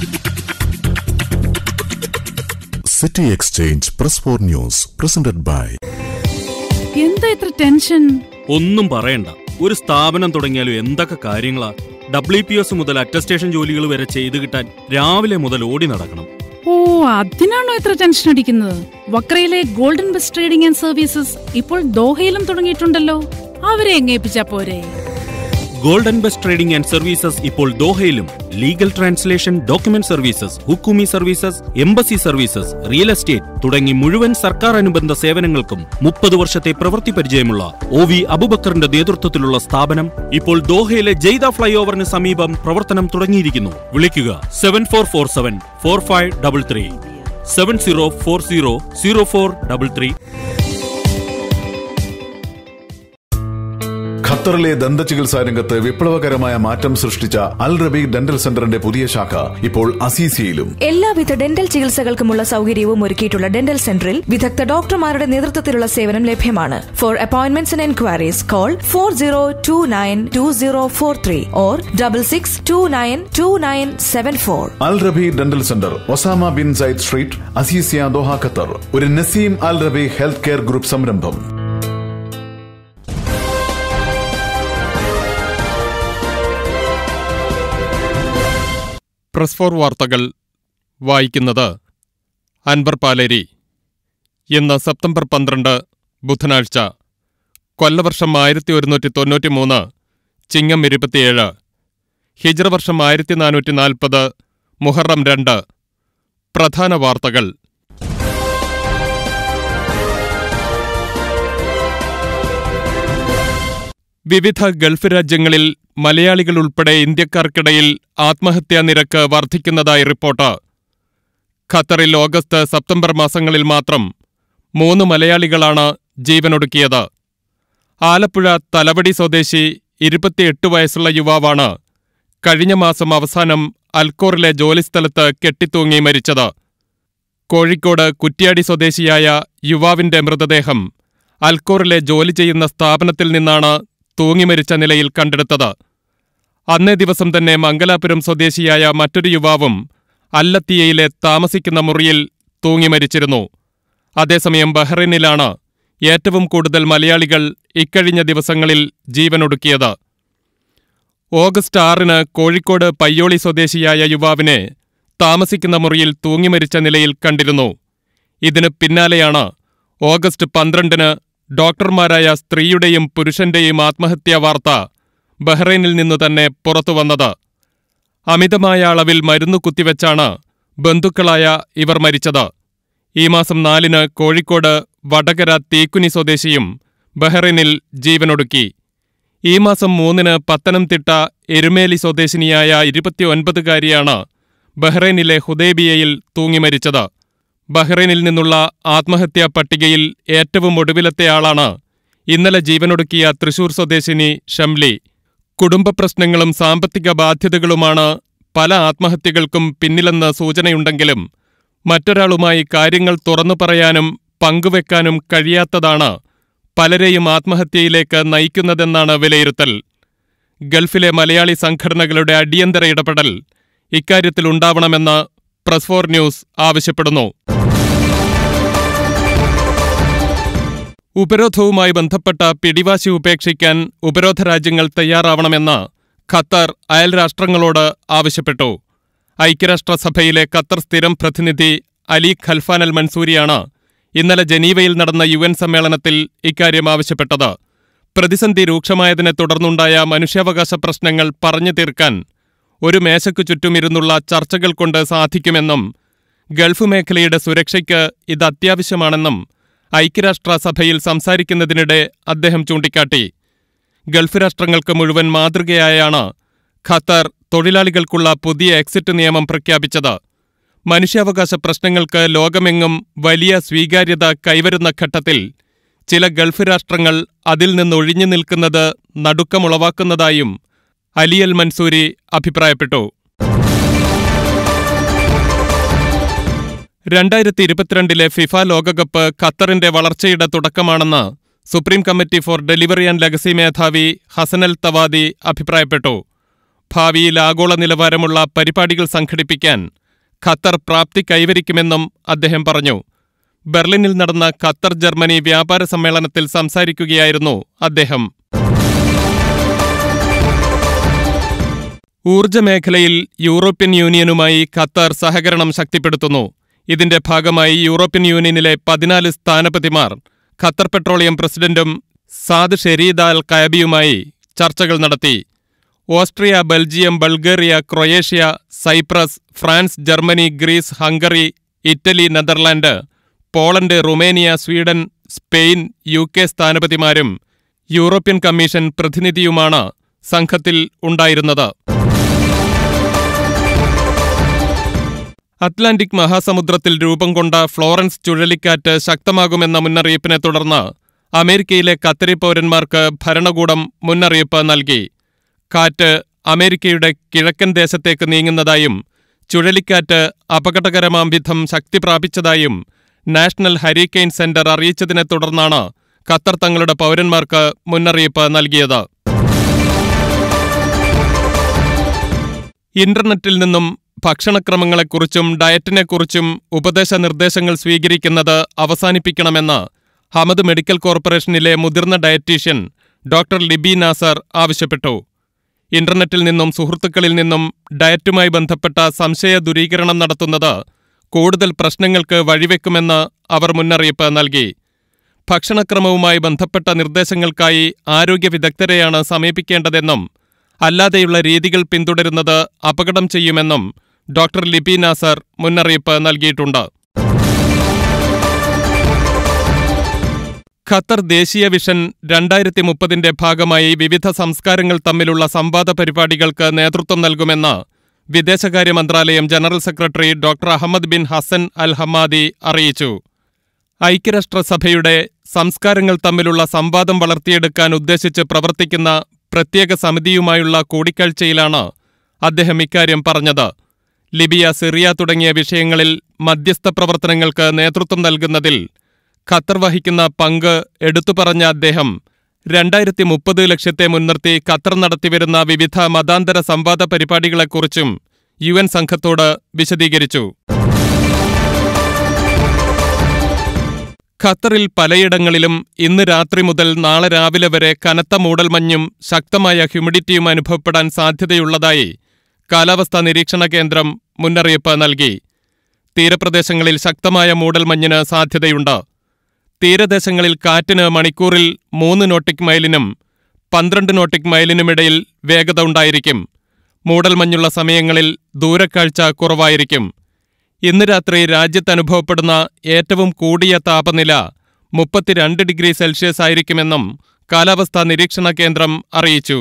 City Exchange Press for News presented by എന്താ ഇത്ര tension ഒന്നും പറയണ്ട ഒരു സ്ഥാപനം തുടങ്ങിയാലും എന്തൊക്കെ കാര്യങ്ങളാ ഡബ്ല്യു പി എസ് മുതൽ അറ്റസ്റ്റേഷൻ ജോലികൾ വരെ ചെയ്തു കിട്ടാൻ രാവിലെ മുതൽ ഓടി നടക്കണം ഓ അതിനാണോ ഇത്ര ടെൻഷൻ അടിക്കുന്നത് വക്രയിലെ golden bus trading and services ഇപ്പോൾ ദോഹയിലും തുടങ്ങിയിട്ടുണ്ടല്ലോ അവരെ എങ്ങേപ്പിച്ചാ പോരെ golden bus trading and services ഇപ്പോൾ ദോഹയിലും ലീഗൽ ട്രാൻസ്ലേഷൻ ഡോക്യുമെന്റ് സർവീസസ് ഹുക്കുമി services embassy services real estate തുടങ്ങി മുഴുവൻ സർക്കാർ അനുബന്ധ സേവനങ്ങൾക്കും മുപ്പത് വർഷത്തെ പ്രവൃത്തി പരിചയമുള്ള ഒ വി അബുബക്കറിന്റെ നേതൃത്വത്തിലുള്ള സ്ഥാപനം ഇപ്പോൾ ദോഹയിലെ ജെയ്ത ഫ്ലൈ ഓവറിന് സമീപം പ്രവർത്തനം തുടങ്ങിയിരിക്കുന്നു വിളിക്കുക seven four four seven four five double three seven zero four zero zero four double three ഖത്തറിലെ ദന്തചികിത്സാ രംഗത്ത് വിപ്ലവകരമായ മാറ്റം സൃഷ്ടിച്ച അൽ റബീ ഡെന്റൽ സെന്ററിന്റെ പുതിയ ശാഖ ഇപ്പോൾ അസീസിയയിലും എല്ലാവിധ ഡെന്റൽ ചികിത്സകൾക്കുമുള്ള സൗകര്യവും ഒരുക്കിയിട്ടുള്ള ഡെന്റൽ സെന്ററിൽ വിദഗ്ധ ഡോക്ടർമാരുടെ നേതൃത്വത്തിലുള്ള സേവനം ലഭ്യമാണ് for appointments and enquiries call four zero two nine two zero four three or double six two nine two nine seven four Al Rabi dental centre Osama bin Zaid street Aziziya Doha Qatar ഒരു Naseem Al Rabi health care group സംരംഭം press four വാർത്തകൾ വായിക്കുന്നത് അൻവർ പാലേരി ഇന്ന് September പന്ത്രണ്ട് ബുധനാഴ്ച കൊല്ലവർഷം ആയിരത്തി ഒരുന്നൂറ്റി തൊണ്ണൂറ്റി മൂന്ന് ചിങ്ങം ഇരുപത്തിയേഴ് ഹിജ്ര വർഷം ആയിരത്തി നാനൂറ്റി നാൽപ്പത് മുഹറം രണ്ട് പ്രധാന വാർത്തകൾ വിവിധ ഗൾഫ് രാജ്യങ്ങളിൽ മലയാളികൾ ഉൾപ്പെടെ ഇന്ത്യക്കാർക്കിടയിൽ ആത്മഹത്യാ നിരക്ക് വർദ്ധിക്കുന്നതായി റിപ്പോർട്ട് ഖത്തറിൽ ഓഗസ്റ്റ് സെപ്റ്റംബർ മാസങ്ങളിൽ മാത്രം മൂന്ന് മലയാളികളാണ് ജീവനൊടുക്കിയത് ആലപ്പുഴ തലവടി സ്വദേശി ഇരുപത്തിയെട്ട് വയസ്സുള്ള യുവാവാണ് കഴിഞ്ഞ മാസം അവസാനം അൽക്കോറിലെ ജോലിസ്ഥലത്ത് കെട്ടിത്തൂങ്ങി മരിച്ചത് കോഴിക്കോട് കുറ്റ്യാടി സ്വദേശിയായ യുവാവിന്റെ മൃതദേഹം അൽക്കോറിലെ ജോലി ചെയ്യുന്ന സ്ഥാപനത്തിൽ നിന്നാണ് തൂങ്ങിമരിച്ച നിലയിൽ കണ്ടെടുത്തത് അന്നേ ദിവസം തന്നെ മംഗലാപുരം സ്വദേശിയായ മറ്റൊരു യുവാവും അല്ലത്തിയയിലെ താമസിക്കുന്ന മുറിയിൽ തൂങ്ങിമരിച്ചിരുന്നു അതേസമയം ബഹ്റൈനിലാണ് ഏറ്റവും കൂടുതൽ മലയാളികൾ ഇക്കഴിഞ്ഞ ദിവസങ്ങളിൽ ജീവനൊടുക്കിയത് ഓഗസ്റ്റ് ആറിന് കോഴിക്കോട് പയ്യോളി സ്വദേശിയായ യുവാവിനെ താമസിക്കുന്ന മുറിയിൽ തൂങ്ങിമരിച്ച നിലയിൽ കണ്ടിരുന്നു ഇതിന് പിന്നാലെയാണ് ഓഗസ്റ്റ് പന്ത്രണ്ടിന് ഡോക്ടർമാരായ സ്ത്രീയുടെയും പുരുഷന്റെയും ആത്മഹത്യാ വാർത്ത ബഹ്റൈനിൽ നിന്നു തന്നെ പുറത്തുവന്നത് അമിതമായ അളവിൽ മരുന്നു കുത്തിവെച്ചാണ് ബന്ധുക്കളായ ഇവർ മരിച്ചത് ഈ മാസം നാലിന് കോഴിക്കോട് വടകര തീക്കുനി സ്വദേശിയും ബഹ്റൈനിൽ ജീവനൊടുക്കി ഈ മാസം മൂന്നിന് പത്തനംതിട്ട എരുമേലി സ്വദേശിനിയായ ഇരുപത്തിയൊൻപതുകാരിയാണ് ബഹ്റൈനിലെ ഹുദൈബിയയിൽ തൂങ്ങിമരിച്ചത് ബഹ്റൈനിൽ നിന്നുള്ള ആത്മഹത്യാ പട്ടികയിൽ ഏറ്റവും ഒടുവിലത്തെ ആളാണ് ഇന്നലെ ജീവനൊടുക്കിയ തൃശൂർ സ്വദേശിനി ഷംലി കുടുംബ പ്രശ്നങ്ങളും സാമ്പത്തിക ബാധ്യതകളുമാണ് പല ആത്മഹത്യകൾക്കും പിന്നിലെന്ന് സൂചനയുണ്ടെങ്കിലും മറ്റൊരാളുമായി കാര്യങ്ങൾ തുറന്നു പറയാനും പങ്കുവെക്കാനും കഴിയാത്തതാണ് പലരെയും ആത്മഹത്യയിലേക്ക് നയിക്കുന്നതെന്നാണ് വിലയിരുത്തൽ ഗൾഫിലെ മലയാളി സംഘടനകളുടെ അടിയന്തര ഇടപെടൽ ഇക്കാര്യത്തിൽ ഉണ്ടാവണമെന്ന് പ്രസ് ഫോർ ന്യൂസ് ആവശ്യപ്പെടുന്നു ഉപരോധവുമായി ബന്ധപ്പെട്ട പിടിവാശി ഉപേക്ഷിക്കാൻ ഉപരോധ രാജ്യങ്ങൾ തയ്യാറാവണമെന്ന് ഖത്തർ അയൽരാഷ്ട്രങ്ങളോട് ആവശ്യപ്പെട്ടു ഐക്യരാഷ്ട്രസഭയിലെ ഖത്തർ സ്ഥിരം പ്രതിനിധി അലി ഖൽഫാൻ അൽ മൻസൂരിയാണ് ഇന്നലെ ജനീവയിൽ നടന്ന യു എൻ സമ്മേളനത്തിൽ ഇക്കാര്യം ആവശ്യപ്പെട്ടത് പ്രതിസന്ധി രൂക്ഷമായതിനെ തുടർന്നുണ്ടായ മനുഷ്യാവകാശ പ്രശ്നങ്ങൾ പറഞ്ഞു തീർക്കാൻ ഒരു മേശയ്ക്കു ചുറ്റുമിരുന്നുള്ള ചർച്ചകൾ കൊണ്ട് സാധിക്കുമെന്നും ഗൾഫ് മേഖലയുടെ സുരക്ഷയ്ക്ക് ഇത് അത്യാവശ്യമാണെന്നും ഐക്യരാഷ്ട്രസഭയിൽ സംസാരിക്കുന്നതിനിടെ അദ്ദേഹം ചൂണ്ടിക്കാട്ടി ഗൾഫ് രാഷ്ട്രങ്ങൾക്ക് മുഴുവൻ മാതൃകയായാണ് ഖത്തർ തൊഴിലാളികൾക്കുള്ള പുതിയ എക്സിറ്റ് നിയമം പ്രഖ്യാപിച്ചത് മനുഷ്യാവകാശ പ്രശ്നങ്ങൾക്ക് ലോകമെങ്ങും വലിയ സ്വീകാര്യത കൈവരുന്ന ഘട്ടത്തിൽ ചില ഗൾഫ് രാഷ്ട്രങ്ങൾ അതിൽ നിന്നൊഴിഞ്ഞു നിൽക്കുന്നത് നടുക്കമുളവാക്കുന്നതായും അലിയൽ മൻസൂരി അഭിപ്രായപ്പെട്ടു രണ്ടായിരത്തി ഇരുപത്തിരണ്ടിലെ ഫിഫ ലോകകപ്പ് ഖത്തറിന്റെ വളർച്ചയുടെ തുടക്കമാണെന്ന് supreme committee for delivery and legacy മേധാവി ഹസനൽ തവാദി അഭിപ്രായപ്പെട്ടു ഭാവിയിൽ ആഗോള നിലവാരമുള്ള പരിപാടികൾ സംഘടിപ്പിക്കാൻ ഖത്തർ പ്രാപ്തി കൈവരിക്കുമെന്നും അദ്ദേഹം പറഞ്ഞു ബെർലിനിൽ നടന്ന ഖത്തർ ജർമ്മനി വ്യാപാര സമ്മേളനത്തിൽ സംസാരിക്കുകയായിരുന്നു അദ്ദേഹം ഊർജ്ജ മേഖലയിൽ യൂറോപ്യൻ യൂണിയനുമായി ഖത്തർ സഹകരണം ശക്തിപ്പെടുത്തുന്നു ഇതിന്റെ ഭാഗമായി യൂറോപ്യൻ യൂണിയനിലെ പതിനാല് സ്ഥാനപതിമാർ ഖത്തർ പെട്രോളിയം പ്രസിഡന്റും സാദ് ഷെരീദ് അൽ കയബിയുമായി ചർച്ചകൾ നടത്തി Austria Belgium Bulgaria Croatia Cyprus France Germany Greece Hungary Italy Netherland Poland Romania Sweden Spain U K സ്ഥാനപതിമാരും യൂറോപ്യൻ കമ്മീഷൻ പ്രതിനിധിയുമാണ് സംഘത്തിൽ ഉണ്ടായിരുന്നത് അറ്റ്ലാന്റിക് മഹാസമുദ്രത്തിൽ രൂപം കൊണ്ട ഫ്ലോറൻസ് ചുഴലിക്കാറ്റ് ശക്തമാകുമെന്ന മുന്നറിയിപ്പിനെ തുടർന്ന് അമേരിക്കയിലെ ഖത്തരി പൗരന്മാർക്ക് ഭരണകൂടം മുന്നറിയിപ്പ് നൽകി കാറ്റ് അമേരിക്കയുടെ കിഴക്കൻ ദേശത്തേക്ക് നീങ്ങുന്നതായും ചുഴലിക്കാറ്റ് അപകടകരമാം വിധം ശക്തി പ്രാപിച്ചതായും നാഷണൽ ഹരിക്കെയിൻ സെന്റർ അറിയിച്ചതിനെ തുടർന്നാണ് ഖത്തർ തങ്ങളുടെ പൗരന്മാർക്ക് മുന്നറിയിപ്പ് നൽകിയത് ഇന്റർനെറ്റിൽ നിന്നും ഭക്ഷണക്രമങ്ങളെക്കുറിച്ചും ഡയറ്റിനെക്കുറിച്ചും ഉപദേശ നിർദ്ദേശങ്ങൾ സ്വീകരിക്കുന്നത് അവസാനിപ്പിക്കണമെന്ന് ഹമദ് മെഡിക്കൽ കോർപ്പറേഷനിലെ മുതിർന്ന ഡയറ്റീഷ്യൻ ഡോക്ടർ ലിബി നാസർ ആവശ്യപ്പെട്ടു ഇന്റർനെറ്റിൽ നിന്നും സുഹൃത്തുക്കളിൽ നിന്നും ഡയറ്റുമായി ബന്ധപ്പെട്ട സംശയ ദൂരീകരണം നടത്തുന്നത് കൂടുതൽ പ്രശ്നങ്ങൾക്ക് വഴിവെക്കുമെന്ന് അവർ മുന്നറിയിപ്പ് നൽകി ഭക്ഷണക്രമവുമായി ബന്ധപ്പെട്ട നിർദ്ദേശങ്ങൾക്കായി ആരോഗ്യ വിദഗ്ധരെയാണ് സമീപിക്കേണ്ടതെന്നും അല്ലാതെയുള്ള രീതികൾ പിന്തുടരുന്നത് അപകടം ചെയ്യുമെന്നും ഡോക്ടർ ലിബി നാസർ മുന്നറിയിപ്പ് നൽകിയിട്ടുണ്ട് ഖത്തർ ദേശീയ വിഷൻ രണ്ടായിരത്തി മുപ്പതിന്റെ ഭാഗമായി വിവിധ സംസ്കാരങ്ങൾ തമ്മിലുള്ള സംവാദ പരിപാടികൾക്ക് നേതൃത്വം നൽകുമെന്ന് വിദേശകാര്യ മന്ത്രാലയം general secretary doctor Ahmed bin Hassan al Hamadi അറിയിച്ചു ഐക്യരാഷ്ട്രസഭയുടെ സംസ്കാരങ്ങൾ തമ്മിലുള്ള സംവാദം വളർത്തിയെടുക്കാൻ ഉദ്ദേശിച്ച് പ്രവർത്തിക്കുന്ന പ്രത്യേക സമിതിയുമായുള്ള കൂടിക്കാഴ്ചയിലാണ് അദ്ദേഹം ഇക്കാര്യം പറഞ്ഞത് ലിബിയ സിറിയ തുടങ്ങിയ വിഷയങ്ങളിൽ മധ്യസ്ഥ പ്രവർത്തനങ്ങൾക്ക് നേതൃത്വം നൽകുന്നതിൽ ഖത്തർ വഹിക്കുന്ന പങ്ക് എടുത്തുപറഞ്ഞ അദ്ദേഹം രണ്ടായിരത്തി മുപ്പത് ലക്ഷ്യത്തെ മുൻനിർത്തി ഖത്തർ നടത്തിവരുന്ന വിവിധ മതാന്തര സംവാദ പരിപാടികളെക്കുറിച്ചും യു എൻ സംഘത്തോട് വിശദീകരിച്ചു ഖത്തറിൽ പലയിടങ്ങളിലും ഇന്ന് രാത്രി മുതൽ നാളെ രാവിലെ വരെ കനത്ത മൂടൽമഞ്ഞും ശക്തമായ ഹ്യൂമിഡിറ്റിയും അനുഭവപ്പെടാൻ സാധ്യതയുള്ളതായി കാലാവസ്ഥാ നിരീക്ഷണ കേന്ദ്രം മുന്നറിയിപ്പ് നൽകി തീരപ്രദേശങ്ങളിൽ ശക്തമായ മൂടൽമഞ്ഞിന് സാധ്യതയുണ്ട് തീരദേശങ്ങളിൽ കാറ്റിന് മണിക്കൂറിൽ മൂന്ന് നോട്ടിക് മൈലിനും പന്ത്രണ്ട് നോട്ടിക് മൈലിനുമിടയിൽ വേഗത ഉണ്ടായിരിക്കും മൂടൽമഞ്ഞുള്ള സമയങ്ങളിൽ ദൂരക്കാഴ്ച കുറവായിരിക്കും ഇന്ന് രാത്രി രാജ്യത്ത് അനുഭവപ്പെടുന്ന ഏറ്റവും കൂടിയ താപനില മുപ്പത്തിരണ്ട് ഡിഗ്രി സെൽഷ്യസ് ആയിരിക്കുമെന്നും കാലാവസ്ഥാ നിരീക്ഷണ കേന്ദ്രം അറിയിച്ചു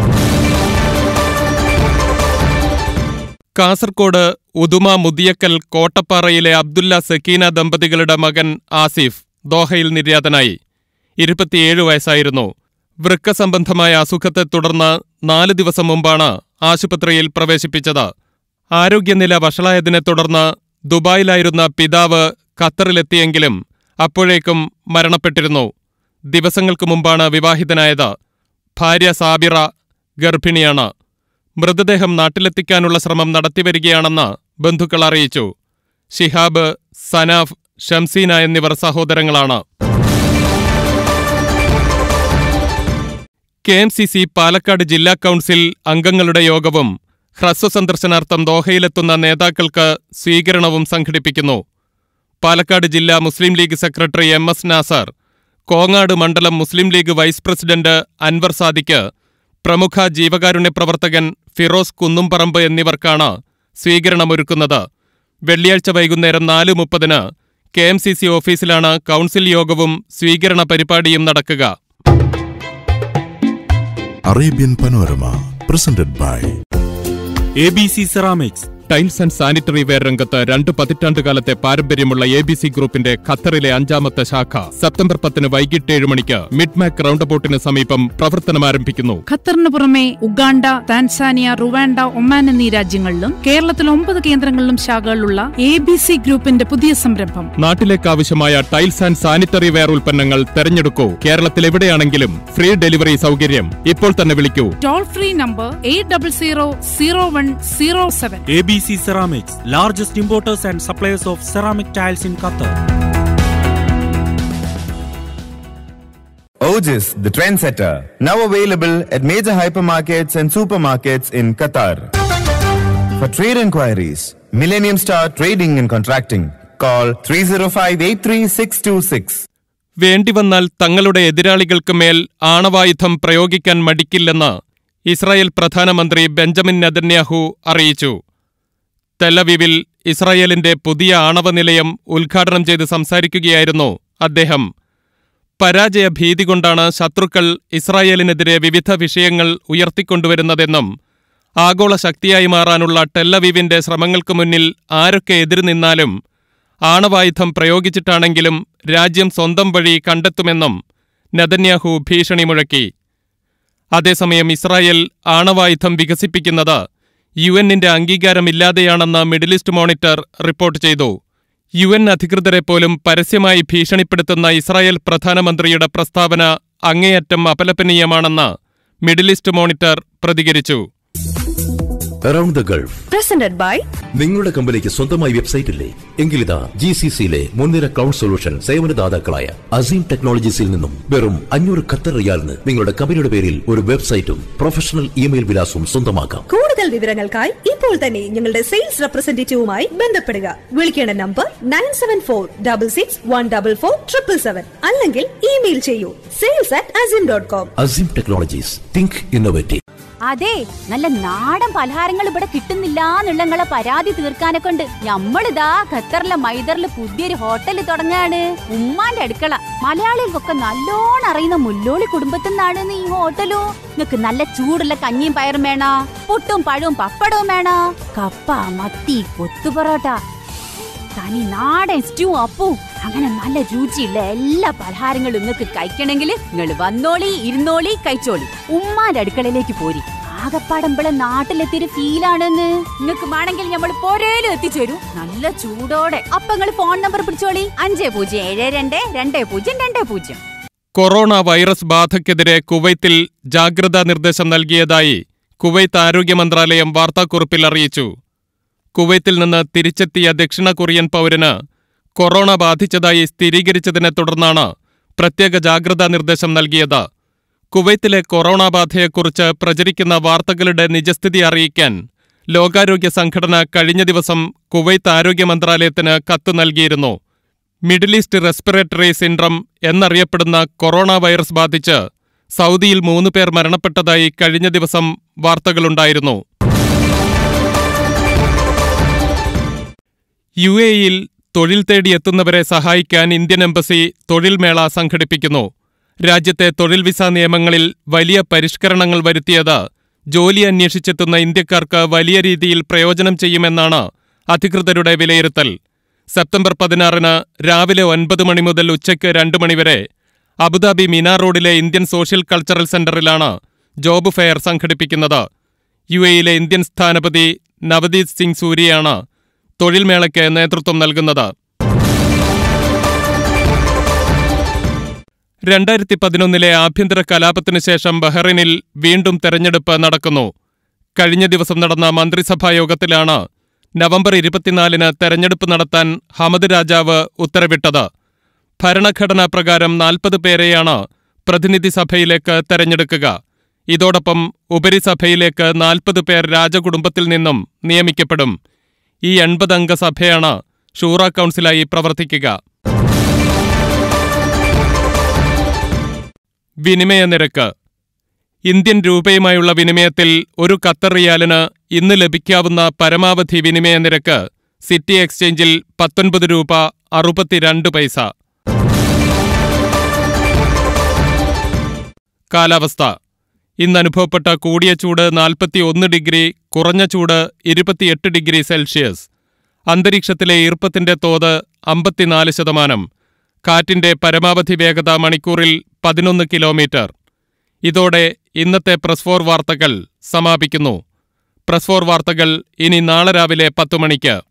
കാസർകോട് ഉദുമ മുതിയക്കൽ കോട്ടപ്പാറയിലെ അബ്ദുല്ല സക്കീന ദമ്പതികളുടെ മകൻ ആസിഫ് ദോഹയിൽ നിര്യാതനായി ഇരുപത്തിയേഴ് വയസ്സായിരുന്നു വൃക്ക സംബന്ധമായ അസുഖത്തെ തുടർന്ന് നാല് ദിവസം മുമ്പാണ് ആശുപത്രിയിൽ പ്രവേശിപ്പിച്ചത് ആരോഗ്യനില വഷളായതിനെ തുടർന്ന് ദുബായിലായിരുന്ന പിതാവ് ഖത്തറിലെത്തിയെങ്കിലും അപ്പോഴേക്കും മരണപ്പെട്ടിരുന്നു ദിവസങ്ങൾക്ക് മുമ്പാണ് വിവാഹിതനായത് ഭാര്യ സാബിറ ഗർഭിണിയാണ് മൃതദേഹം നാട്ടിലെത്തിക്കാനുള്ള ശ്രമം നടത്തിവരികയാണെന്ന് ബന്ധുക്കൾ അറിയിച്ചു ഷിഹാബ് സനാഫ് ഷംസീന എന്നിവർ സഹോദരങ്ങളാണ് K M C C Palakkad ജില്ലാ കൗൺസിൽ അംഗങ്ങളുടെ യോഗവും ഹ്രസ്വ സന്ദർശനാർത്ഥം ദോഹയിലെത്തുന്ന നേതാക്കൾക്ക് സ്വീകരണവും സംഘടിപ്പിക്കുന്നു പാലക്കാട് ജില്ലാ Muslim League secretary M S Nasar Kongad മണ്ഡലം മുസ്ലിം ലീഗ് വൈസ് പ്രസിഡന്റ് അൻവർ സാദിക്ക് പ്രമുഖ ജീവകാരുണ്യ പ്രവർത്തകൻ ഫിറോസ് കുന്നുംപറമ്പ് എന്നിവർക്കാണ് സ്വീകരണമൊരുക്കുന്നത് വെള്ളിയാഴ്ച വൈകുന്നേരം നാല് മുപ്പതിന് കെ എം സി സി ഓഫീസിലാണ് കൗൺസിൽ യോഗവും സ്വീകരണ പരിപാടിയും നടക്കുക Arabian Panorama, presented by A B C ceramics tiles and sanitary ware രംഗത്ത് രണ്ട് പതിറ്റാണ്ടുകാലത്തെ പാരമ്പര്യമുള്ള എ ബി സി ഗ്രൂപ്പിന്റെ ഖത്തറിലെ അഞ്ചാമത്തെ ശാഖ സെപ്റ്റംബർ പത്തിന് വൈകിട്ട് ഏഴ് മണിക്ക് മിഡ്മാക് റൗണ്ട് ബോട്ടിന് സമീപം പ്രവർത്തനം ആരംഭിക്കുന്നു ഖത്തറിന് പുറമെ ഉഗാണ്ട താൻസാനിയ റുവാൻഡ ഒമാൻ എന്നീ രാജ്യങ്ങളിലും കേരളത്തിൽ ഒമ്പത് കേന്ദ്രങ്ങളിലും ശാഖകളുള്ള എ ബി സി ഗ്രൂപ്പിന്റെ പുതിയ സംരംഭം നാട്ടിലേക്ക് ആവശ്യമായ ടൈൽസ് ആൻഡ് സാനിറ്ററി വെയർ ഉൽപ്പന്നങ്ങൾ തെരഞ്ഞെടുക്കൂ കേരളത്തിൽ എവിടെയാണെങ്കിലും ഫ്രീ ഡെലിവറി സൗകര്യം ഇപ്പോൾ തന്നെ വിളിക്കൂ toll free number eight double zero zero one zero seven A B C ceramics largest importers and suppliers of ceramic tiles in Qatar Otis, the trendsetter, now available at major hypermarkets and supermarkets in Qatar. For trade inquiries, Millennium Star Trading and Contracting, call 305-83626. വേണ്ടിവന്നാൽ തങ്ങളുടെ എതിരാളികൾക്ക് മേൽ ആണവായുധം പ്രയോഗിക്കാൻ മടിക്കില്ലെന്ന് Israel പ്രധാനമന്ത്രി Benjamin Netanyahu അറിയിച്ചു തെല്ലവിവിൽ ഇസ്രായേലിന്റെ പുതിയ ആണവ നിലയം ഉദ്ഘാടനം ചെയ്ത് സംസാരിക്കുകയായിരുന്നു അദ്ദേഹം പരാജയ ഭീതി കൊണ്ടാണ് ശത്രുക്കൾ ഇസ്രായേലിനെതിരെ വിവിധ വിഷയങ്ങൾ ഉയർത്തിക്കൊണ്ടുവരുന്നതെന്നും ആഗോള ശക്തിയായി മാറാനുള്ള ടെല്ലവീവിന്റെ ശ്രമങ്ങൾക്ക് മുന്നിൽ ആരൊക്കെ എതിരു നിന്നാലും ആണവായുധം പ്രയോഗിച്ചിട്ടാണെങ്കിലും രാജ്യം സ്വന്തം വഴി കണ്ടെത്തുമെന്നും നെതന്യാഹു ഭീഷണി മുഴക്കി അതേസമയം ഇസ്രായേൽ ആണവായുധം വികസിപ്പിക്കുന്നത് യു എന്നിന്റെ അംഗീകാരമില്ലാതെയാണെന്ന് മിഡിൽ ഈസ്റ്റ് മോണിറ്റർ റിപ്പോർട്ട് ചെയ്തു യു എൻ അധികൃതരെ പോലും പരസ്യമായി ഭീഷണിപ്പെടുത്തുന്ന ഇസ്രായേൽ പ്രധാനമന്ത്രിയുടെ പ്രസ്താവന അങ്ങേയറ്റം അപലപനീയമാണെന്ന് മിഡിൽ ഈസ്റ്റ് മോണിറ്റർ പ്രതികരിച്ചു Around the Gulf. presented by നിങ്ങളുടെ കമ്പനിക്ക് സ്വന്തമായി വെബ്സൈറ്റ് ഇല്ലേ എങ്കിലിതാ ജി സി സിയിലെ മുൻനിര ക്ലൗഡ് സൊല്യൂഷൻ സേവനദാതാക്കളായ അസീം ടെക്നോളജീസിൽ നിന്നും വെറും അഞ്ഞൂറ് ഖത്തർ റിയാലിന് നിങ്ങളുടെ കമ്പനിയുടെ പേരിൽ ഒരു വെബ്സൈറ്റും പ്രൊഫഷണൽ ഇമെയിൽ വിലാസവും സ്വന്തമാക്കാം കൂടുതൽ വിവരങ്ങൾക്കായി ഇപ്പോൾ തന്നെ ഞങ്ങളുടെ സെയിൽസ് റെപ്രസെന്റേറ്റീവുമായി ബന്ധപ്പെടുക വിളിക്കേണ്ട number nine seven four double six one double four triple seven അല്ലെങ്കിൽ ഇമെയിൽ ചെയ്യൂ sales at Aseem dot com Aseem Technologies think innovative അതെ നല്ല നാടൻ പലഹാരങ്ങൾ ഇവിടെ കിട്ടുന്നില്ല എന്നുള്ളങ്ങളെ പരാതി തീർക്കാനെ കൊണ്ട് ഞമ്മളിതാ ഖത്തറിലെ മൈദറില് പുതിയൊരു ഹോട്ടൽ തുടങ്ങാണ് ഉമ്മാന്റെ അടുക്കള മലയാളികൾക്കൊക്കെ നല്ലോണം അറിയുന്ന മുല്ലോളി കുടുംബത്തിൽ നിന്നാണ് ഈ ഹോട്ടലോ നിങ്ങക്ക് നല്ല ചൂടുള്ള കഞ്ഞിയും പയറും വേണോ പുട്ടും പഴവും പപ്പടവും വേണോ കപ്പ മത്തി കൊത്തു പൊറോട്ട തനി നാടൻ സ്റ്റൂ അപ്പു അങ്ങനെ നല്ല രുചിയുള്ള എല്ലാ പലഹാരങ്ങളും നിങ്ങൾക്ക് കഴിക്കണമെങ്കിൽ നിങ്ങൾ വന്നോളി ഇരുന്നോളി കഴിച്ചോളി ഉമ്മാന്റെ അടുക്കളയിലേക്ക് പോരി ആകപ്പാടമ്പളെ നാട്ടിലെത്തിയൊരു ഫീലാണെന്ന് നിങ്ങൾക്ക് വേണമെങ്കിൽ നമ്മൾ പോരേലും എത്തിച്ചേരൂ നല്ല ചൂടോടെ അപ്പൊ നിങ്ങൾ ഫോൺ നമ്പർ പിടിച്ചോളി അഞ്ച് പൂജ്യം ഏഴ് രണ്ട് രണ്ട് പൂജ്യം രണ്ട് പൂജ്യം കൊറോണ വൈറസ് ബാധയ്ക്കെതിരെ കുവൈത്തിൽ ജാഗ്രതാ നിർദ്ദേശം നൽകിയതായി കുവൈത്ത് ആരോഗ്യ മന്ത്രാലയം വാർത്താക്കുറിപ്പിൽ അറിയിച്ചു കുവൈത്തിൽ നിന്ന് തിരിച്ചെത്തിയ ദക്ഷിണ കൊറിയൻ പൗരന് കൊറോണ ബാധിച്ചതായി സ്ഥിരീകരിച്ചതിനെ തുടർന്നാണ് പ്രത്യേക ജാഗ്രതാ നിർദ്ദേശം നൽകിയത് കുവൈത്തിലെ കൊറോണ ബാധയെക്കുറിച്ച് പ്രചരിക്കുന്ന വാർത്തകളുടെ നിജസ്ഥിതി അറിയിക്കാൻ ലോകാരോഗ്യ സംഘടന കഴിഞ്ഞ ദിവസം കുവൈത്ത് ആരോഗ്യ മന്ത്രാലയത്തിന് കത്ത് നൽകിയിരുന്നു മിഡിൽ ഈസ്റ്റ് റെസ്പിറേറ്ററി സിൻഡ്രം എന്നറിയപ്പെടുന്ന കൊറോണ വൈറസ് ബാധിച്ച് സൗദിയിൽ മൂന്ന് പേർ മരണപ്പെട്ടതായി കഴിഞ്ഞ ദിവസം വാർത്തകളുണ്ടായിരുന്നു യു എയിൽ തൊഴിൽ തേടിയെത്തുന്നവരെ സഹായിക്കാൻ ഇന്ത്യൻ എംബസി തൊഴിൽ മേള സംഘടിപ്പിക്കുന്നു രാജ്യത്തെ തൊഴിൽ വിസ നിയമങ്ങളിൽ വലിയ പരിഷ്കരണങ്ങൾ വരുത്തിയത് ജോലി അന്വേഷിച്ചെത്തുന്ന ഇന്ത്യക്കാർക്ക് വലിയ രീതിയിൽ പ്രയോജനം ചെയ്യുമെന്നാണ് അധികൃതരുടെ വിലയിരുത്തൽ സെപ്റ്റംബർ പതിനാറിന് രാവിലെ ഒൻപത് മണി മുതൽ ഉച്ചയ്ക്ക് രണ്ട് മണിവരെ അബുദാബി മിനാ റോഡിലെ ഇന്ത്യൻ സോഷ്യൽ കൾച്ചറൽ സെന്ററിലാണ് ജോബ് ഫെയർ സംഘടിപ്പിക്കുന്നത് യു എയിലെ ഇന്ത്യൻ സ്ഥാനപതി നവദീപ് സിംഗ് സൂര്യയാണ് തൊഴിൽ മേളയ്ക്ക് നേതൃത്വം നൽകുന്നത് രണ്ടായിരത്തി പതിനൊന്നിലെ ആഭ്യന്തര കലാപത്തിനു ശേഷം ബഹ്റൈനിൽ വീണ്ടും തെരഞ്ഞെടുപ്പ് നടക്കുന്നു കഴിഞ്ഞ ദിവസം നടന്ന മന്ത്രിസഭാ യോഗത്തിലാണ് നവംബർ ഇരുപത്തിനാലിന് തെരഞ്ഞെടുപ്പ് നടത്താൻ ഹമദ് രാജാവ് ഉത്തരവിട്ടത് ഭരണഘടനാ പ്രകാരം നാൽപ്പത് പേരെയാണ് പ്രതിനിധി സഭയിലേക്ക് തെരഞ്ഞെടുക്കുക ഇതോടൊപ്പം ഉപരിസഭയിലേക്ക് നാൽപ്പത് പേർ രാജകുടുംബത്തിൽ നിന്നും നിയമിക്കപ്പെടും ഈ എൺപതംഗ സഭയാണ് ഷൂറ കൗൺസിലായി പ്രവർത്തിക്കുക വിനിമയ നിരക്ക് ഇന്ത്യൻ രൂപയുമായുള്ള വിനിമയത്തിൽ ഒരു ഖത്തർ റിയാലിന് ഇന്ന് ലഭിക്കാവുന്ന പരമാവധി വിനിമയ നിരക്ക് സിറ്റി എക്സ്ചേഞ്ചിൽ പത്തൊൻപത് രൂപ അറുപത്തിരണ്ട് പൈസ കാലാവസ്ഥ ഇന്ന് അനുഭവപ്പെട്ട കൂടിയ ചൂട് നാൽപ്പത്തി ഒന്ന് ഡിഗ്രി കുറഞ്ഞ ചൂട് ഇരുപത്തിയെട്ട് ഡിഗ്രി സെൽഷ്യസ് അന്തരീക്ഷത്തിലെ ഈർപ്പത്തിന്റെ തോത് അമ്പത്തിനാല് ശതമാനം കാറ്റിന്റെ പരമാവധി വേഗത മണിക്കൂറിൽ പതിനൊന്ന് കിലോമീറ്റർ ഇതോടെ ഇന്നത്തെ പ്രസ് ഫോർ വാർത്തകൾ സമാപിക്കുന്നു പ്രസ് ഫോർ വാർത്തകൾ ഇനി നാളെ രാവിലെ പത്തു മണിക്ക്